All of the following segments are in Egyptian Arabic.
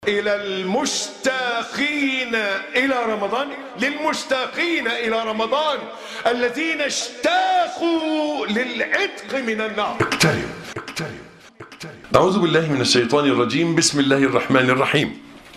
إلى المشتاقين إلى رمضان للمشتاقين إلى رمضان الذين اشتاقوا للعتق من النار اقترب اقترب اقترب أعوذ بالله من الشيطان الرجيم بسم الله الرحمن الرحيم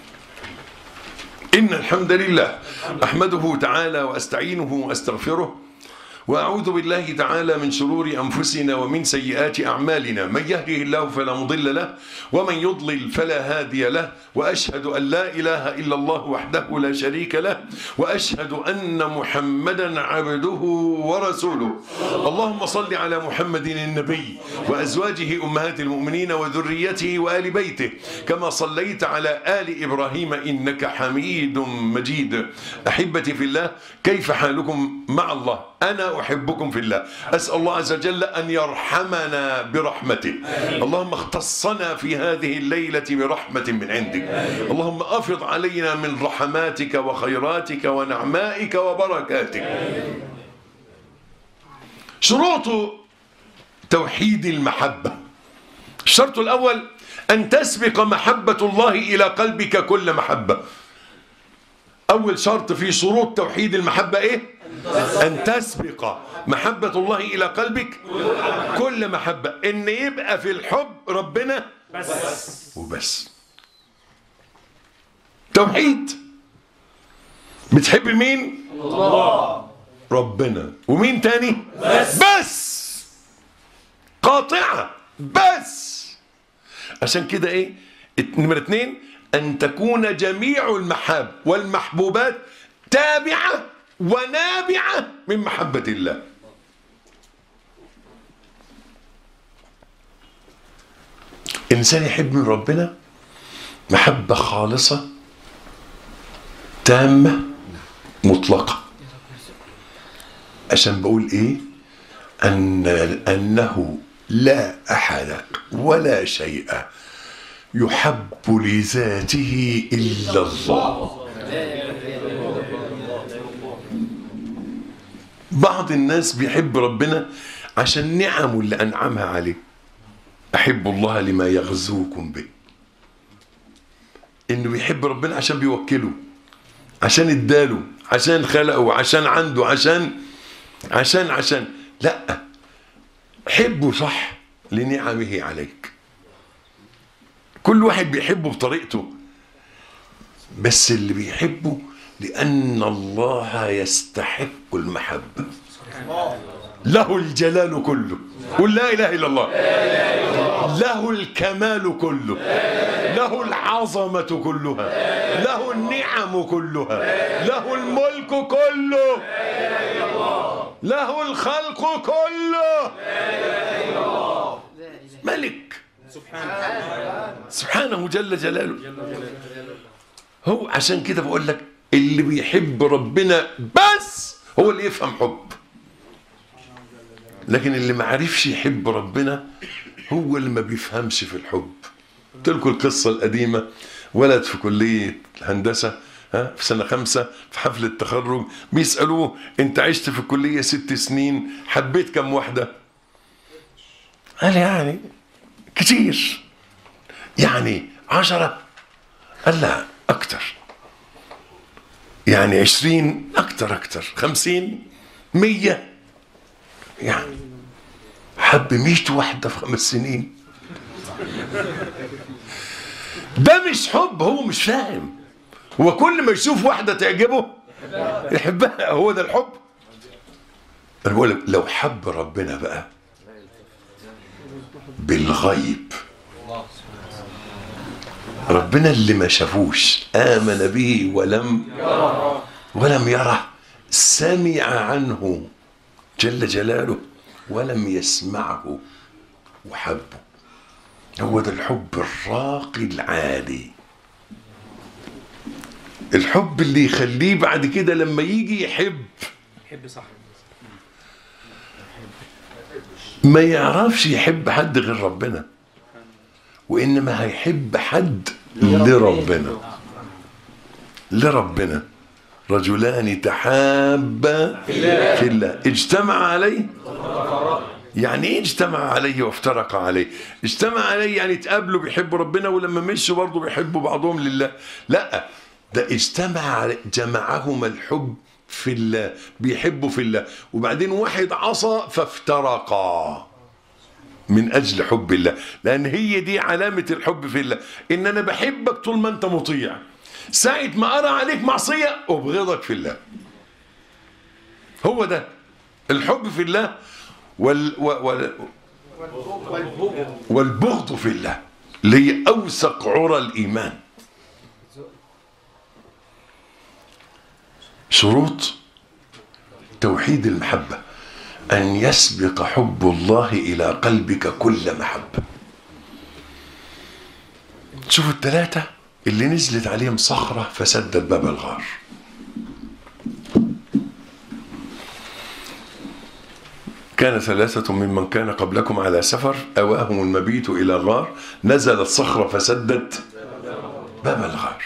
إن الحمد لله أحمده تعالى وأستعينه وأستغفره وأعوذ بالله تعالى من شرور أنفسنا ومن سيئات أعمالنا من يهده الله فلا مضل له ومن يضلل فلا هادي له وأشهد أن لا إله إلا الله وحده لا شريك له وأشهد أن محمدا عبده ورسوله اللهم صل على محمد النبي وأزواجه أمهات المؤمنين وذريته وآل بيته كما صليت على آل إبراهيم إنك حميد مجيد أحبتي في الله كيف حالكم مع الله أنا أحبكم في الله أسأل الله عز وجل أن يرحمنا برحمته اللهم اختصنا في هذه الليلة برحمة من عندك اللهم أفض علينا من رحماتك وخيراتك ونعمائك وبركاتك شروط توحيد المحبة الشرط الأول أن تسبق محبة الله إلى قلبك كل محبة أول شرط في شروط توحيد المحبة إيه؟ أن تسبق محبة الله إلى قلبك كل محبة إن يبقى في الحب ربنا بس وبس توحيد بتحب مين؟ الله ربنا ومين تاني؟ بس بس قاطعة بس عشان كده ايه نمرة اتنين ان تكون جميع المحاب والمحبوبات تابعة ونابعة من محبة الله إنسان يحب من ربنا محبة خالصة تامة مطلقة عشان بقول إيه أن أنه لا أحد ولا شيء يحب لذاته إلا الله بعض الناس بيحب ربنا عشان نعمه اللي أنعمها عليه أحب الله لما يغزوكم به إنه بيحب ربنا عشان بيوكله عشان اداله عشان خلقه عشان عنده عشان عشان عشان لا حبه صح لنعمه عليك كل واحد بيحبه بطريقته بس اللي بيحبه لأن الله يستحق المحبة له الجلال كله قل لا إله إلا الله له الكمال كله له العظمة كلها له النعم كلها له الملك كله له الخلق كله ملك سبحانه جل جلاله هو عشان كده بقول لك اللي بيحب ربنا بس هو اللي يفهم حب لكن اللي ما عرفش يحب ربنا هو اللي ما بيفهمش في الحب قلت لكم القصة القديمة ولد في كلية هندسة ها في سنة خمسة في حفل التخرج بيسألوه انت عشت في الكلية ست سنين حبيت كم واحدة قال يعني كتير يعني عشرة قال لا أكتر يعني عشرين أكتر أكتر خمسين مية يعني حب ميت واحدة في خمس سنين ده مش حب هو مش فاهم هو كل ما يشوف واحدة تعجبه يحبها هو ده الحب أنا بقول لك لو حب ربنا بقى بالغيب ربنا اللي ما شافوش آمن به ولم ولم يره سمع عنه جل جلاله ولم يسمعه وحبه هو ده الحب الراقي العالي الحب اللي يخليه بعد كده لما يجي يحب يحب صح ما يعرفش يحب حد غير ربنا وإنما هيحب حد لربنا لربنا رجلان تحابا في الله اجتمع عليه يعني ايه اجتمع عليه وافترق عليه اجتمع عليه يعني اتقابلوا بيحبوا ربنا ولما مشوا برضه بيحبوا بعضهم لله لا ده اجتمع عليه جمعهما الحب في الله بيحبوا في الله وبعدين واحد عصى فافترقا من اجل حب الله لان هي دي علامه الحب في الله ان انا بحبك طول ما انت مطيع ساعه ما ارى عليك معصيه ابغضك في الله هو ده الحب في الله وال وال والبغض في الله اللي هي اوثق عرى الايمان شروط توحيد المحبه أن يسبق حب الله إلى قلبك كل محبة شوفوا الثلاثة اللي نزلت عليهم صخرة فسدت باب الغار كان ثلاثة ممن كان قبلكم على سفر أواهم المبيت إلى غار نزلت صخرة فسدت باب الغار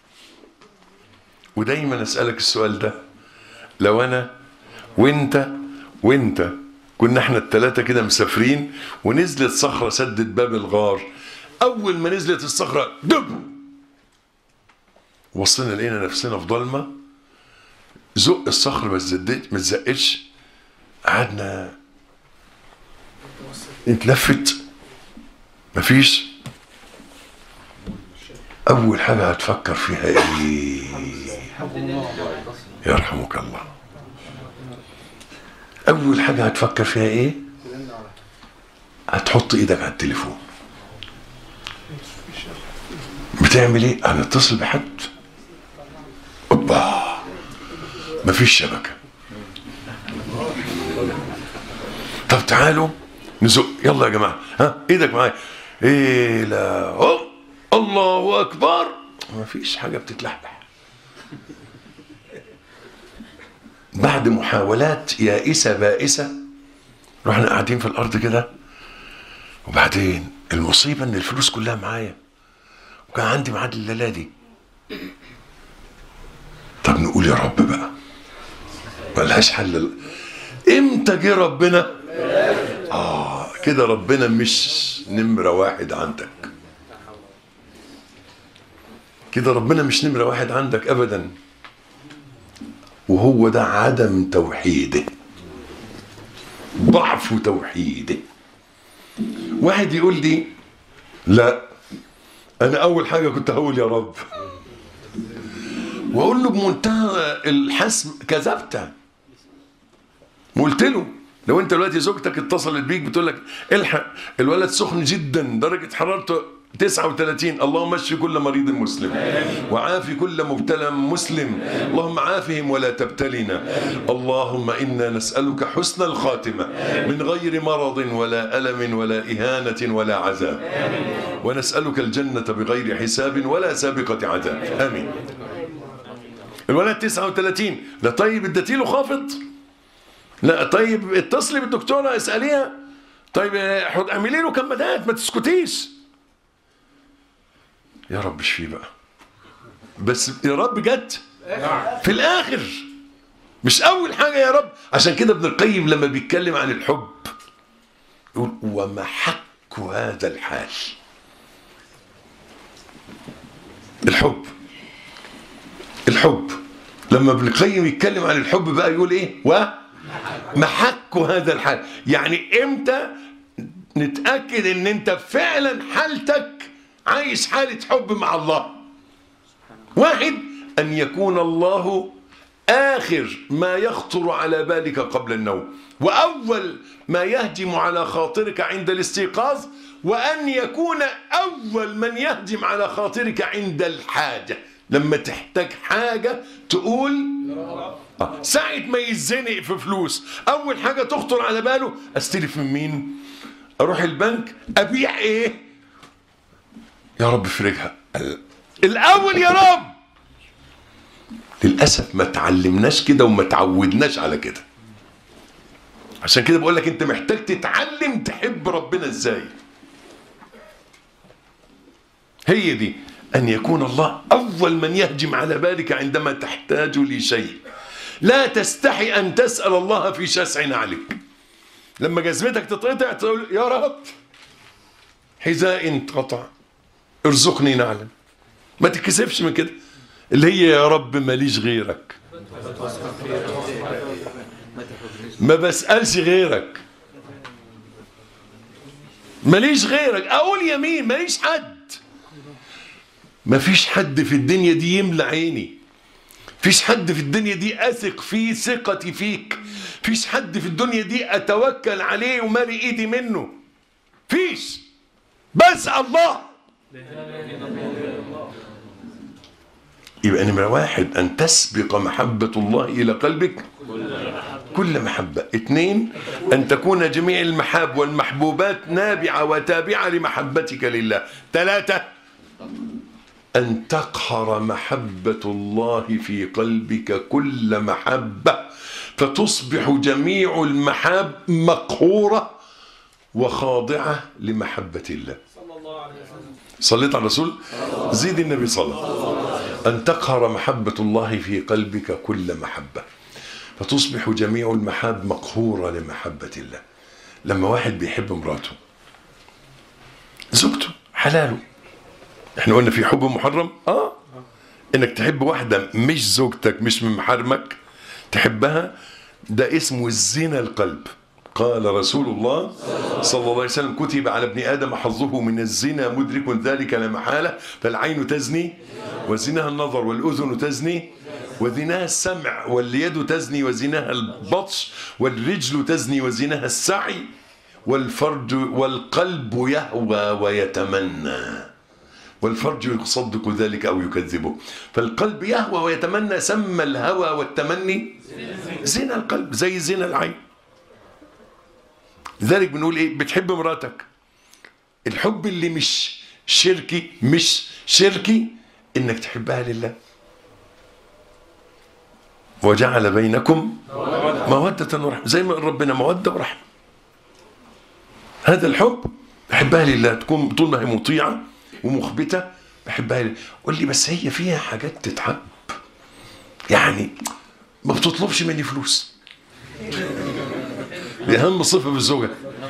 ودايما أسألك السؤال ده لو أنا وانت وانت كنا احنا التلاتة كده مسافرين ونزلت صخرة سدت باب الغار أول ما نزلت الصخرة دب وصلنا لقينا نفسنا في ضلمة زق الصخرة ما تزدتش ما تزقتش قعدنا اتلفت مفيش أول حاجة هتفكر فيها إيه يرحمك الله اول حاجه هتفكر فيها ايه هتحط ايدك على التليفون بتعمل ايه هنتصل بحد اوبا مفيش شبكه طب تعالوا نزق يلا يا جماعه ها ايدك معايا ايه لا أوه. الله اكبر مفيش حاجه بتتلحلح بعد محاولات يائسة بائسة رحنا قاعدين في الأرض كده وبعدين المصيبة إن الفلوس كلها معايا وكان عندي ميعاد الليلة دي طب نقول يا رب بقى ملهاش حل امتى جه ربنا اه كده ربنا مش نمرة واحد عندك كده ربنا مش نمرة واحد عندك أبداً وهو ده عدم توحيده ضعف توحيده واحد يقول لي لا انا اول حاجه كنت هقول يا رب واقول له بمنتهى الحسم كذبت قلت له لو انت دلوقتي زوجتك اتصلت بيك بتقول لك الحق الولد سخن جدا درجه حرارته 39 اللهم اشف كل مريض مسلم وعافي كل مبتلى مسلم اللهم عافهم ولا تبتلنا اللهم انا نسالك حسن الخاتمه من غير مرض ولا الم ولا اهانه ولا عذاب ونسالك الجنه بغير حساب ولا سابقه عذاب امين الولد 39 لا طيب اديتي له خافض لا طيب اتصلي بالدكتوره اساليها طيب اعملي له كمادات ما تسكتيش يا رب اشفيه بقى بس يا رب جت في الاخر مش اول حاجه يا رب عشان كده ابن القيم لما بيتكلم عن الحب يقول ومحك هذا الحال الحب الحب لما ابن القيم يتكلم عن الحب بقى يقول ايه ومحك هذا الحال يعني امتى نتاكد ان انت فعلا حالتك عايش حالة حب مع الله واحد أن يكون الله آخر ما يخطر على بالك قبل النوم وأول ما يهجم على خاطرك عند الاستيقاظ وأن يكون أول من يهجم على خاطرك عند الحاجة لما تحتاج حاجة تقول آه. ساعة ما يتزنق في فلوس أول حاجة تخطر على باله أستلف من مين أروح البنك أبيع إيه يا رب افرجها الاول يا رب للاسف ما تعلمناش كده وما تعودناش على كده عشان كده بقول لك انت محتاج تتعلم تحب ربنا ازاي هي دي ان يكون الله اول من يهجم على بالك عندما تحتاج لشيء لا تستحي ان تسال الله في شسع نعلك لما جزمتك تتقطع تقول يا رب حذاء انقطع ارزقني نعلا ما تتكسفش من كده اللي هي يا رب ماليش غيرك ما بسألش غيرك ماليش غيرك اقول يمين ماليش حد مفيش حد في الدنيا دي يملى عيني فيش حد في الدنيا دي اثق فيه ثقتي فيك فيش حد في الدنيا دي اتوكل عليه ومالي ايدي منه فيش بس الله يبقى نمرة واحد أن تسبق محبة الله إلى قلبك كل محبة اثنين أن تكون جميع المحاب والمحبوبات نابعة وتابعة لمحبتك لله ثلاثة أن تقهر محبة الله في قلبك كل محبة فتصبح جميع المحاب مقهورة وخاضعة لمحبة الله صليت على الرسول زيد النبي صلى أن تقهر محبة الله في قلبك كل محبة فتصبح جميع المحاب مقهورة لمحبة الله لما واحد بيحب مراته زوجته حلاله احنا قلنا في حب محرم اه انك تحب واحدة مش زوجتك مش من محارمك تحبها ده اسمه الزنا القلب قال رسول الله صلى الله عليه وسلم كتب على ابن آدم حظه من الزنا مدرك ذلك لا محالة فالعين تزني وزناها النظر والأذن تزني وزناها السمع واليد تزني وزناها البطش والرجل تزني وزناها السعي والفرج والقلب يهوى ويتمنى والفرج يصدق ذلك أو يكذبه فالقلب يهوى ويتمنى سمى الهوى والتمني زنا القلب زي زنا العين لذلك بنقول ايه بتحب مراتك الحب اللي مش شركي مش شركي انك تحبها لله وجعل بينكم مودة ورحمة زي ما قال ربنا مودة ورحمة هذا الحب بحبها لله تكون طول ما هي مطيعة ومخبتة بحبها لله قول لي بس هي فيها حاجات تتحب يعني ما بتطلبش مني فلوس دي اهم صفه في الزوجه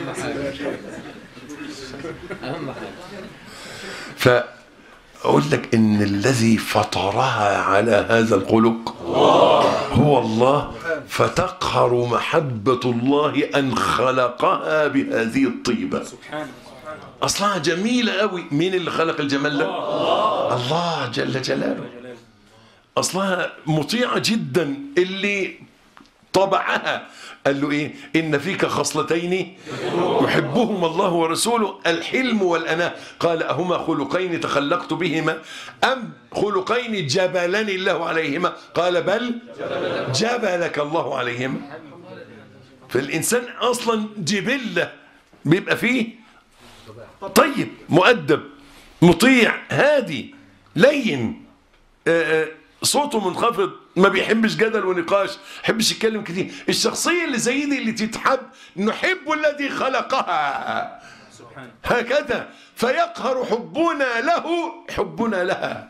فاقول لك ان الذي فطرها على هذا الخلق هو الله فتقهر محبه الله ان خلقها بهذه الطيبه اصلها جميله قوي مين اللي خلق الجمال ده الله جل جلاله اصلها مطيعه جدا اللي طبعها قال له ايه ان فيك خصلتين يحبهما الله ورسوله الحلم والاناه قال اهما خلقين تخلقت بهما ام خلقين جبلني الله عليهما قال بل جبلك الله عليهما فالانسان اصلا جبله بيبقى فيه طيب مؤدب مطيع هادي لين آآ آآ صوته منخفض ما بيحبش جدل ونقاش يحبش يتكلم كتير الشخصية اللي زي دي اللي تتحب نحب الذي خلقها هكذا فيقهر حبنا له حبنا لها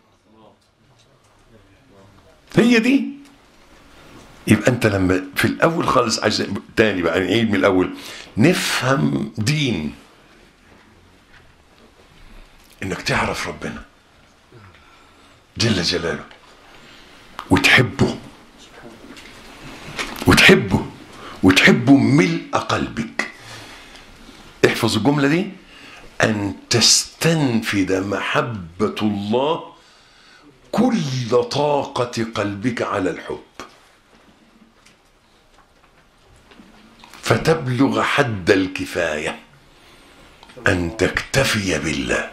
هي دي يبقى انت لما في الاول خالص عايز تاني بقى نعيد من الاول نفهم دين انك تعرف ربنا جل جلاله وتحبه وتحبه وتحبه ملء قلبك احفظ الجملة دي أن تستنفذ محبة الله كل طاقة قلبك على الحب فتبلغ حد الكفاية أن تكتفي بالله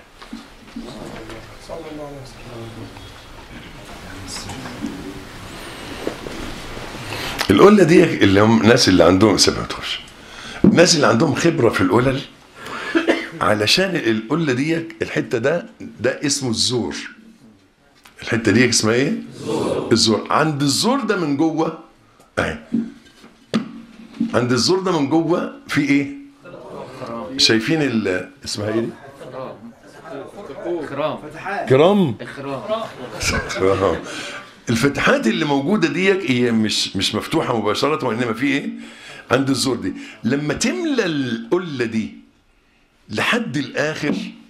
القله دي اللي هم الناس اللي عندهم سمعتوش الناس اللي عندهم خبره في القلل علشان القله دي الحته ده ده اسمه الزور الحته دي اسمها ايه الزور عند الزور ده من جوه اهي عند الزور ده من جوه في ايه شايفين ال اسمها ايه دي إكرام كرام إكرام كرام الفتحات اللي موجوده ديك هي مش مش مفتوحه مباشره وانما في ايه عند الزور دي لما تملى القله دي لحد الاخر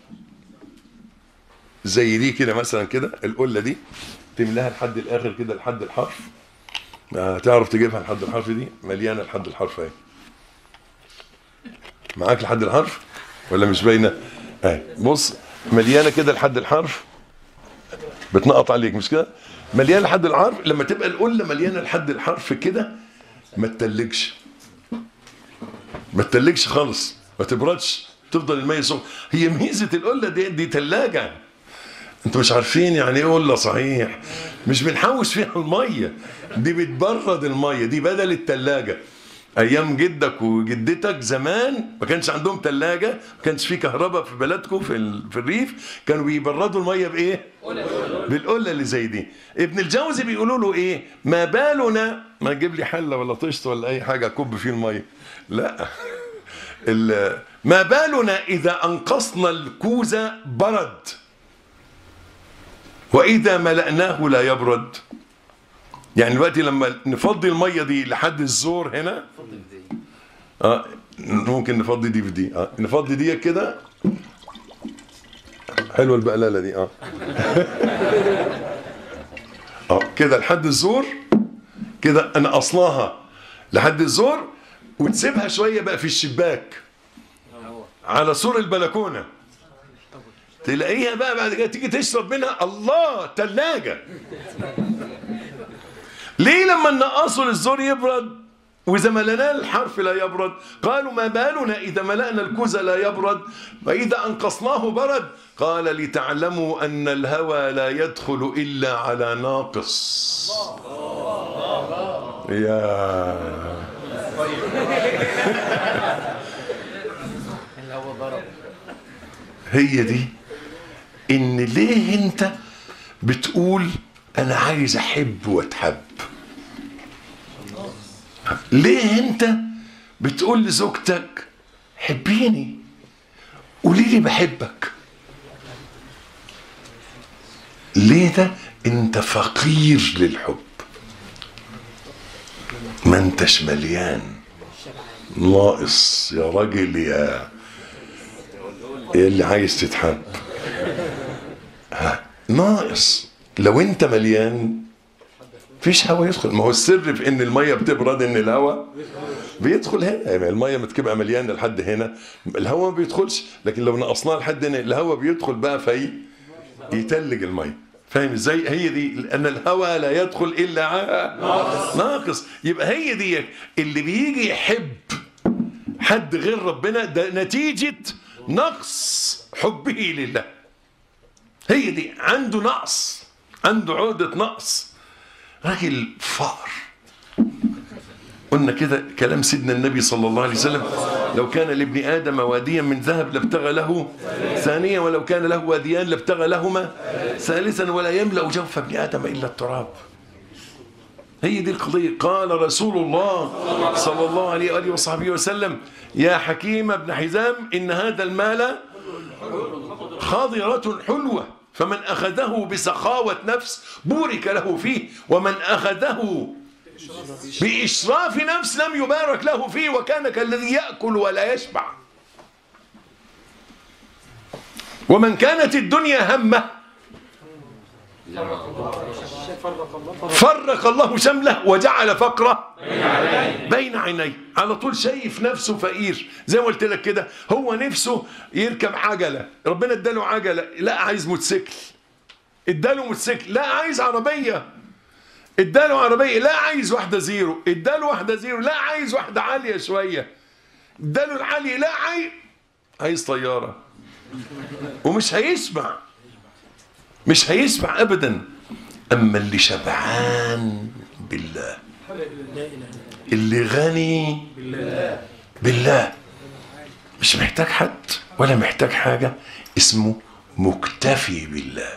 زي دي كده مثلا كده القله دي تملاها لحد الاخر كده لحد الحرف هتعرف تجيبها لحد الحرف دي مليانه لحد الحرف اهي معاك لحد الحرف ولا مش باينه اهي بص مليانه كده لحد الحرف بتنقط عليك مش كده مليانه لحد الحرف لما تبقى القله مليانه لحد الحرف كده ما تتلجش ما تتلجش خالص ما تبردش تفضل الميه سخنه هي ميزه القله دي دي ثلاجه انتوا مش عارفين يعني ايه قله صحيح مش بنحوش فيها الميه دي بتبرد الميه دي بدل الثلاجه ايام جدك وجدتك زمان ما كانش عندهم ثلاجه ما كانش في كهرباء في بلدكم في ال- في الريف كانوا بيبردوا الميه بايه بالقله اللي زي دي ابن الجوزي بيقولوا له ايه ما بالنا ما تجيب لي حله ولا طشت ولا اي حاجه اكب فيه الميه لا ال- ما بالنا اذا انقصنا الكوز برد واذا ملأناه لا يبرد يعني دلوقتي لما نفضي الميه دي لحد الزور هنا اه ممكن نفضي دي في دي اه نفضي دي كده حلوه البقلاله دي اه اه كده لحد الزور كده انا اصلاها لحد الزور وتسيبها شويه بقى في الشباك على سور البلكونه تلاقيها بقى بعد كده تيجي تشرب منها الله ثلاجه ليه لما نقصوا للزور يبرد وإذا ملأناه الحرف لا يبرد قالوا ما بالنا إذا ملأنا الكوز لا يبرد وإذا أنقصناه برد قال لتعلموا أن الهوى لا يدخل إلا على ناقص يا هي دي ان ليه انت بتقول انا عايز احب واتحب ليه انت بتقول لزوجتك حبيني قولي لي بحبك ليه ده انت فقير للحب ما انتش مليان ناقص يا راجل يا يا اللي عايز تتحب ها ناقص لو انت مليان فيش هوا يدخل ما هو السر في ان الميه بتبرد ان الهوا بيدخل هنا يعني الميه ما تبقى مليانه لحد هنا الهوا ما بيدخلش لكن لو نقصناها لحد هنا الهوا بيدخل بقى في يتلج الميه فاهم ازاي هي دي لان الهوى لا يدخل الا ع- ناقص يبقى هي دي اللي بيجي يحب حد غير ربنا ده نتيجه نقص حبه لله هي دي عنده نقص عنده عقدة نقص راجل فقر قلنا كده كلام سيدنا النبي صلى الله عليه وسلم لو كان لابن آدم واديا من ذهب لابتغى له ثانيا ولو كان له واديان لابتغى لهما ثالثا ولا يملأ جوف ابن آدم إلا التراب هي دي القضية قال رسول الله صلى الله عليه وآله وصحبه وسلم يا حكيم بن حزام إن هذا المال خاضرة حلوة فمن أخذه بسخاوة نفس بورك له فيه ومن أخذه بإشراف نفس لم يبارك له فيه وكان كالذي يأكل ولا يشبع ومن كانت الدنيا همه فرق الله شمله وجعل فقره بين عينيه على طول شايف نفسه فقير زي ما قلت لك كده هو نفسه يركب عجله ربنا اداله عجله لا عايز موتوسيكل اداله موتوسيكل لا عايز عربيه اداله عربيه لا عايز واحده زيرو اداله واحده زيرو لا عايز واحده عاليه شويه اداله العاليه لا عايز عايز طياره ومش هيسمع مش هيسمع ابدا اما اللي شبعان بالله اللي غني بالله مش محتاج حد ولا محتاج حاجة اسمه مكتفي بالله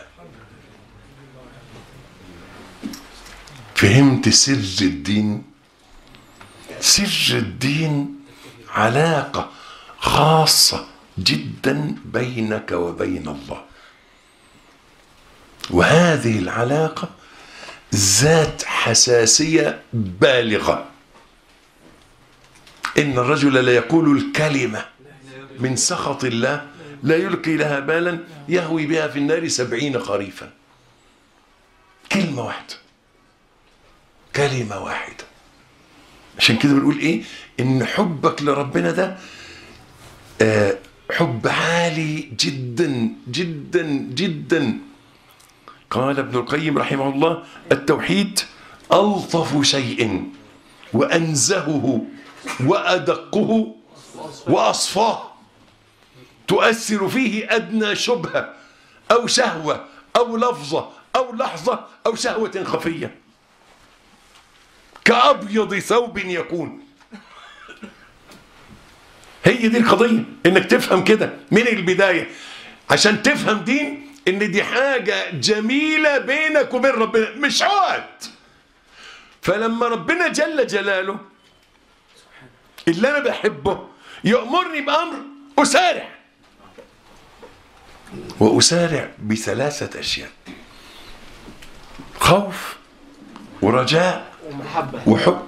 فهمت سر الدين سر الدين علاقة خاصة جدا بينك وبين الله وهذه العلاقة ذات حساسية بالغة إن الرجل لا يقول الكلمة من سخط الله لا يلقي لها بالا يهوي بها في النار سبعين خريفا كلمة واحدة كلمة واحدة عشان كده بنقول ايه ان حبك لربنا ده آه حب عالي جدا جدا جدا قال ابن القيم رحمه الله التوحيد ألطف شيء وأنزهه وأدقه وأصفاه تؤثر فيه أدنى شبهة أو شهوة أو لفظة أو لحظة أو شهوة خفية كأبيض ثوب يكون هي دي القضية انك تفهم كده من البداية عشان تفهم دين ان دي حاجة جميلة بينك وبين ربنا مش عقد فلما ربنا جل جلاله اللي انا بحبه يأمرني بأمر أسارع وأسارع بثلاثة أشياء خوف ورجاء ومحبة وحب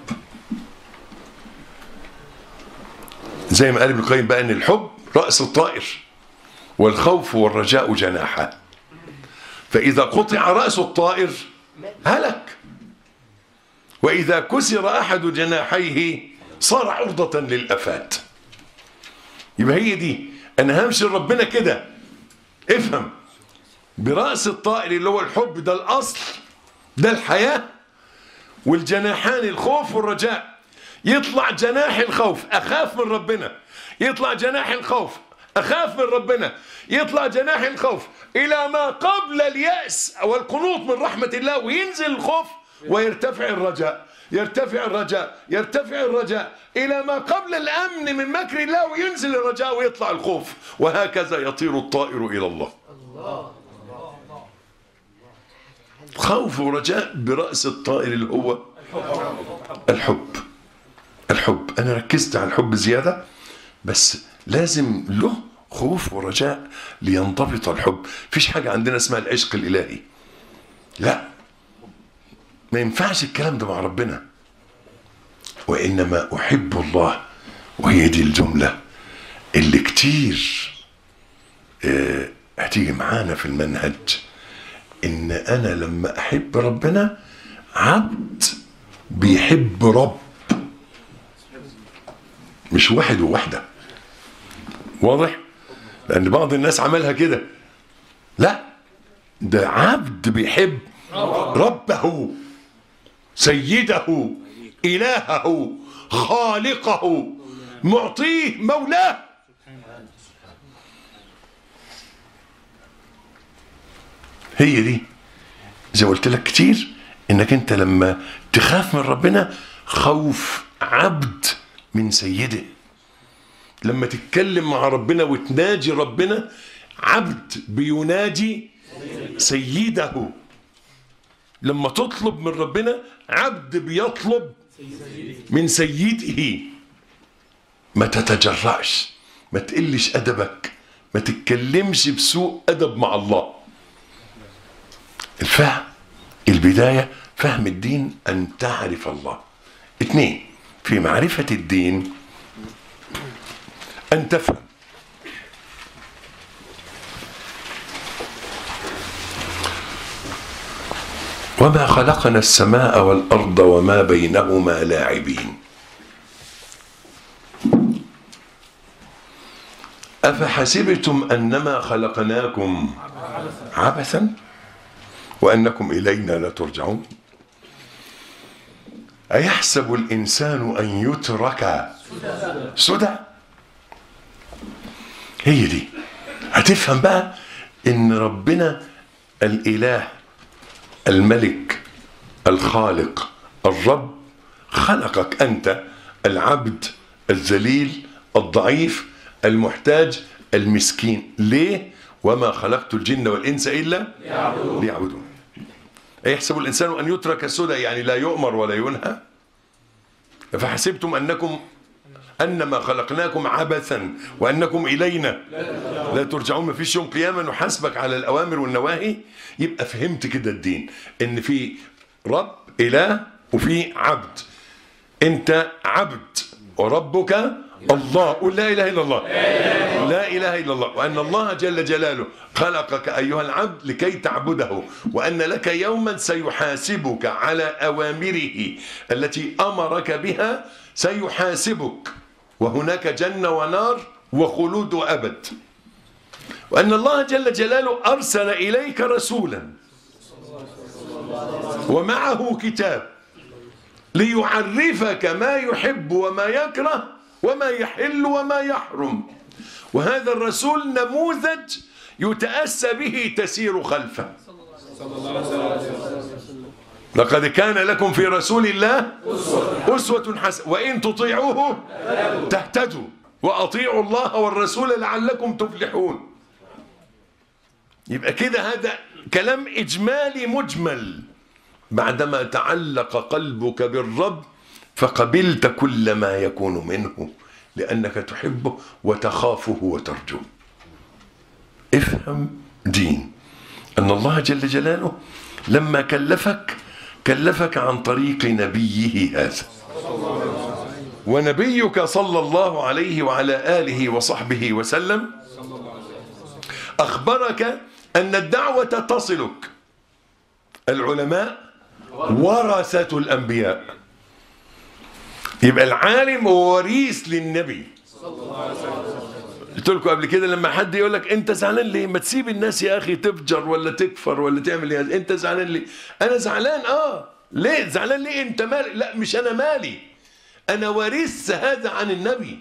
زي ما قال ابن القيم بقى ان الحب رأس الطائر والخوف والرجاء جناحه فإذا قطع رأس الطائر هلك وإذا كسر أحد جناحيه صار عرضة للأفات يبقى هي دي أنا همشي ربنا كده افهم برأس الطائر اللي هو الحب ده الأصل ده الحياة والجناحان الخوف والرجاء يطلع جناح الخوف أخاف من ربنا يطلع جناح الخوف أخاف من ربنا يطلع جناح الخوف إلى ما قبل اليأس والقنوط من رحمة الله وينزل الخوف ويرتفع الرجاء يرتفع الرجاء يرتفع الرجاء إلى ما قبل الأمن من مكر الله وينزل الرجاء ويطلع الخوف وهكذا يطير الطائر إلى الله خوف ورجاء برأس الطائر اللي هو الحب الحب أنا ركزت على الحب زيادة بس لازم له خوف ورجاء لينضبط الحب فيش حاجة عندنا اسمها العشق الإلهي لا ما ينفعش الكلام ده مع ربنا وإنما أحب الله وهي دي الجملة اللي كتير آه، هتيجي معانا في المنهج إن أنا لما أحب ربنا عبد بيحب رب مش واحد وواحدة واضح؟ لأن بعض الناس عملها كده لا ده عبد بيحب ربه سيده إلهه خالقه معطيه مولاه هي دي زي ما قلت لك كتير انك انت لما تخاف من ربنا خوف عبد من سيده لما تتكلم مع ربنا وتناجي ربنا عبد بيناجي سيده لما تطلب من ربنا عبد بيطلب من سيده ما تتجرأش ما تقلش أدبك ما تتكلمش بسوء أدب مع الله الفهم البداية فهم الدين أن تعرف الله اثنين في معرفة الدين أن تفهم وما خلقنا السماء والأرض وما بينهما لاعبين أفحسبتم أنما خلقناكم عبثا وأنكم إلينا لا ترجعون أيحسب الإنسان أن يترك سدى هي دي هتفهم بقى إن ربنا الإله الملك الخالق الرب خلقك أنت العبد الذليل الضعيف المحتاج المسكين ليه وما خلقت الجن والإنس إلا ليعبدون أيحسب الإنسان أن يترك سدى يعني لا يؤمر ولا ينهى فحسبتم أنكم أنما خلقناكم عبثا وأنكم إلينا لا ترجعون ما فيش يوم قيامة نحاسبك على الأوامر والنواهي يبقى فهمت كده الدين إن في رب إله وفي عبد أنت عبد وربك الله قل لا إله إلا الله لا إله إلا الله وأن الله جل جلاله خلقك أيها العبد لكي تعبده وأن لك يوما سيحاسبك على أوامره التي أمرك بها سيحاسبك وهناك جنة ونار وخلود وأبد وأن الله جل جلاله أرسل إليك رسولا ومعه كتاب ليعرفك ما يحب وما يكره وما يحل وما يحرم وهذا الرسول نموذج يتأسى به تسير خلفه لقد كان لكم في رسول الله أسوة حسنة وإن تطيعوه تهتدوا وأطيعوا الله والرسول لعلكم تفلحون يبقى كده هذا كلام إجمالي مجمل بعدما تعلق قلبك بالرب فقبلت كل ما يكون منه لأنك تحبه وتخافه وترجوه افهم دين أن الله جل جلاله لما كلفك كلفك عن طريق نبيه هذا ونبيك صلى الله عليه وعلى آله وصحبه وسلم أخبرك أن الدعوة تصلك العلماء ورثة الأنبياء يبقى العالم هو وريث للنبي قلت لكم قبل كده لما حد يقول لك انت زعلان ليه ما تسيب الناس يا اخي تفجر ولا تكفر ولا تعمل ايه انت زعلان ليه انا زعلان اه ليه زعلان ليه انت مالي لا مش انا مالي انا ورث هذا عن النبي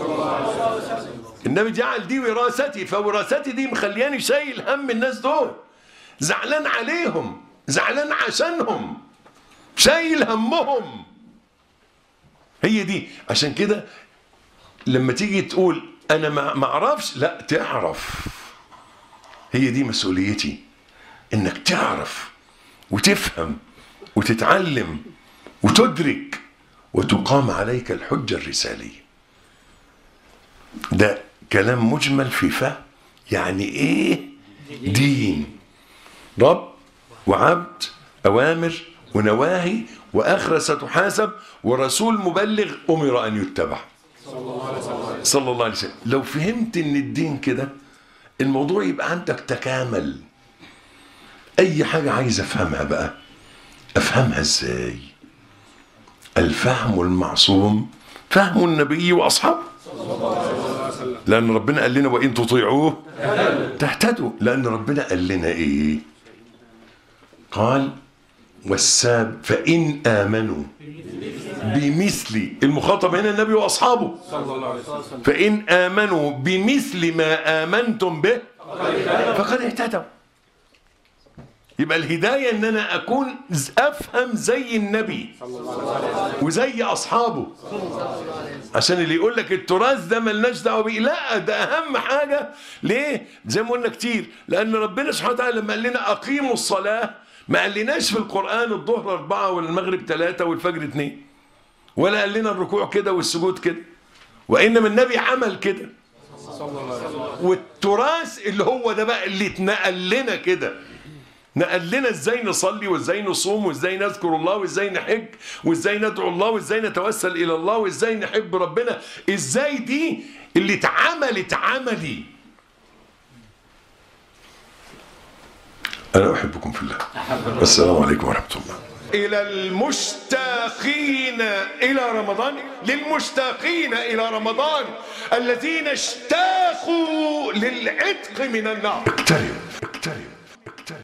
النبي جعل دي وراثتي فوراثتي دي مخلياني شايل هم الناس دول زعلان عليهم زعلان عشانهم شايل همهم هي دي عشان كده لما تيجي تقول انا ما اعرفش لا تعرف هي دي مسؤوليتي انك تعرف وتفهم وتتعلم وتدرك وتقام عليك الحجة الرسالية ده كلام مجمل في فهم يعني ايه دين رب وعبد اوامر ونواهي واخرى ستحاسب ورسول مبلغ امر ان يتبع صلى الله عليه وسلم لو فهمت ان الدين كده الموضوع يبقى عندك تكامل اي حاجه عايز افهمها بقى افهمها ازاي الفهم المعصوم فهم النبي واصحابه لان ربنا قال لنا وان تطيعوه تهتدوا لان ربنا قال لنا ايه قال والساب فان امنوا بمثل المخاطب هنا النبي واصحابه فان امنوا بمثل ما امنتم به فقد اهتدوا يبقى الهدايه ان انا اكون افهم زي النبي وزي اصحابه عشان اللي يقول لك التراث ده ملناش دعوه بيه لا ده اهم حاجه ليه زي ما قلنا كتير لان ربنا سبحانه وتعالى لما قال لنا اقيموا الصلاه ما قالناش في القران الظهر اربعه والمغرب ثلاثه والفجر اثنين ولا قال لنا الركوع كده والسجود كده وانما النبي عمل كده والتراث اللي هو ده بقى اللي اتنقل لنا كده نقل لنا ازاي نصلي وازاي نصوم وازاي نذكر الله وازاي نحج وازاي ندعو الله وازاي نتوسل الى الله وازاي نحب ربنا ازاي دي اللي اتعملت عملي انا احبكم في الله والسلام عليكم ورحمه الله الى المشتاقين الى رمضان للمشتاقين الى رمضان الذين اشتاقوا للعتق من النار اقترب اقترب